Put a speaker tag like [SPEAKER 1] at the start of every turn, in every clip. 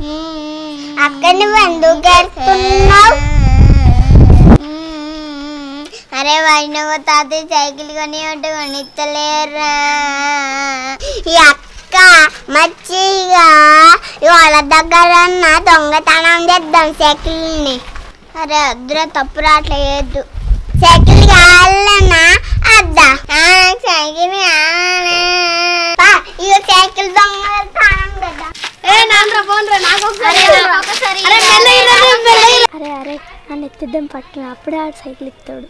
[SPEAKER 1] అక్క నువ్వు ఎందుకు ఏడుస్తున్నావు అరే వైష్ణవ తాతయ్య సైకిల్ కొని ఉంటే కొనిచ్చలేరా ఈ అక్క మచ్చిగా వాళ్ళ దగ్గర ఉన్న దొంగతనం చేద్దాం సైకిల్ని అరే వద్దురా తప్పు రావట్లేదు సైకిల్ కావాలన్నా అద్దా ఆ, సైకిల్ కావాలి. పా, ఇగో సైకిల్ దొంగతనం కదా
[SPEAKER 2] ఏ నాన్న ఫోన్ రా నాకు
[SPEAKER 1] అరే,
[SPEAKER 2] ఒకసారి
[SPEAKER 1] నాకు ఒకసారి
[SPEAKER 2] అరే
[SPEAKER 1] ఇయ్యరా.
[SPEAKER 2] మెల్లగా రా, మెల్లగా రా.
[SPEAKER 3] అరే అరే నన్ను ఎత్తిద్దాం పట్టు అప్పుడే ఆడు సైకిల్ ఎక్కుతాడు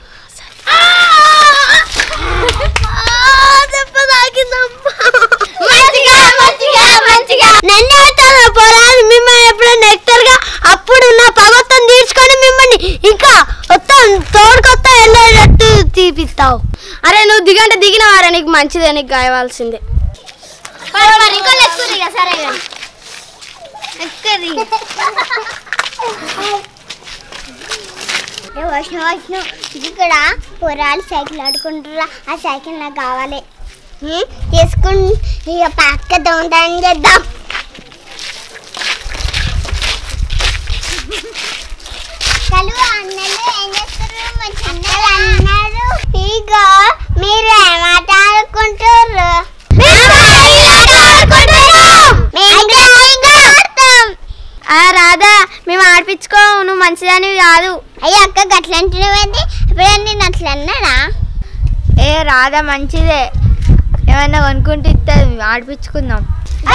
[SPEAKER 2] దెబ్బ తాకిందమ్మా
[SPEAKER 1] మంచిగా మంచిగా మంచిగా
[SPEAKER 2] నన్ను అవుతాను పొలాలు మిమ్మల్ని ఎప్పుడైనా నెక్టర్గా అప్పుడు నా పగొత్తం తీర్చుకొని మిమ్మల్ని ఇంకా మొత్తం తోడుకొత్త వెళ్ళేటట్టు తీపిస్తావు అరే నువ్వు దిగంటే దిగినవారా నీకు మంచిదే నీకు గాయవాల్సిందే
[SPEAKER 1] మరి మరి ఇంకో లెక్కురి ఇక సరే కానీ ఎక్కరి ఏ వర్షం వర్షం ఇక్కడ పొరాలు సైకిల్ ఆడుకుంటారా ఆ సైకిల్ నాకు కావాలి ఉం? తీసుకుని ఇక పక్క దొంగతనం చేద్దాం కలువ అన్నలు ఏం చేస్తారు మా చిన్నలు అన్నారు ఇక మీరు ఏమాట ఆడుకుంటారు
[SPEAKER 2] ఆ రాధా మేము ఆడిపించుకో నువ్వు మంచిదానివి కాదు
[SPEAKER 1] అయ్యో అక్క గట్ల అంటున్నావేంటి ఇప్పుడు నేను అట్లా అన్నానా
[SPEAKER 2] ఏ రాధా మంచిదే ఏమైనా కొనుక్కుంటే ఇస్తుంది ఆడిపించుకుందాం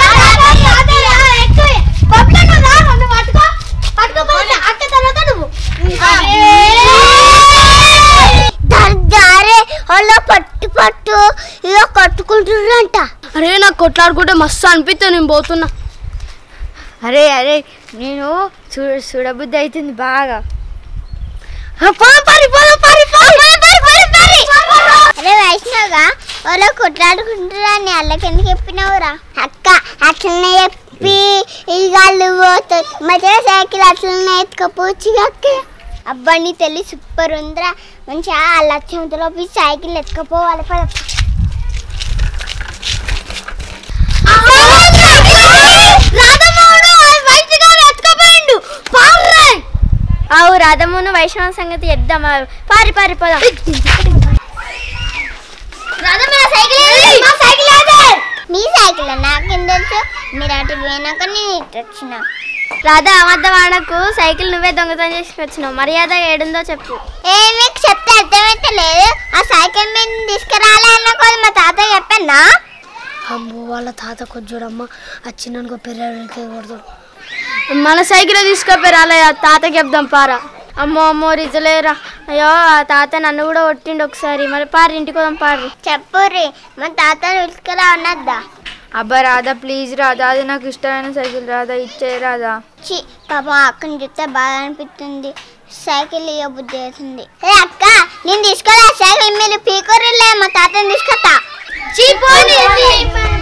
[SPEAKER 1] దర్జారే వాళ్ళు పట్టు పట్టు ఇక కట్టుకుంటున్నారంట
[SPEAKER 2] అరే నాకు కొట్లాడుకుంటే మస్తు అనిపిస్తుంది నేను పోతున్నా అరే అరే నేను చూడ చూడబుద్ధి అవుతుంది బాగా
[SPEAKER 1] అరే వైష్ణవ్గా వాళ్ళు కొట్లాడుకుంటారని వాళ్ళకి ఎందుకు చెప్పినావురా అక్క అట్లనే చెప్పి ఈ గాళ్ళు పోతాయి మధ్య సైకిల్ అట్లనే ఎత్తుకపోవచ్చు అక్క అబ్బా నీ తెలి సూపర్ ఉందిరా మంచిగా ఆ లక్ష్యంతో సైకిల్ ఎత్తుకపోవాలి పద
[SPEAKER 2] అవు రాధమ్మను వైష్ణవ సంగతి ఎద్దాం పారి పారి పోదాం
[SPEAKER 1] మీ సైకిల్ నాకేం తెలుసు మీరు అటు పోయినాక నేను ఇటు వచ్చిన
[SPEAKER 2] రాధా అబద్ధం ఆడకు సైకిల్ నువ్వే దొంగతనం చేసుకొచ్చినావు మర్యాద ఏడుందో చెప్పు
[SPEAKER 1] ఏ మీకు చెప్తే అర్థమైతే లేదు ఆ సైకిల్ మీద తీసుకురాలే అన్న కూడా మా తాత చెప్పన్నా
[SPEAKER 3] అమ్మో వాళ్ళ తాత కొంచెడమ్మ వచ్చినానుకో పిల్లలకి కొడతాడు
[SPEAKER 2] మన సైకిల్ తీసుకపోయి రాలే ఆ తాతకి చెప్దాం పారా అమ్మో అమ్మో రిజలేరా అయ్యో ఆ తాత నన్ను కూడా కొట్టిండు ఒకసారి మరి పారి ఇంటికి పోదాం పారి
[SPEAKER 1] చెప్పుర్రి మా తాత తీసుకురా ఉన్నద్దా
[SPEAKER 2] అబ్బా రాధా ప్లీజ్ రాధా అది నాకు ఇష్టమైన సైకిల్ రాధా ఇచ్చే రాధా
[SPEAKER 1] చి పాపం అక్కని చూస్తే బాగా అనిపిస్తుంది సైకిల్ ఇవ్వ బుద్ధి అవుతుంది ఏ అక్క నేను తీసుకోలే సైకిల్ మీరు పీకూరులే మా తాతని తీసుకొస్తా
[SPEAKER 2] చీ పోనీ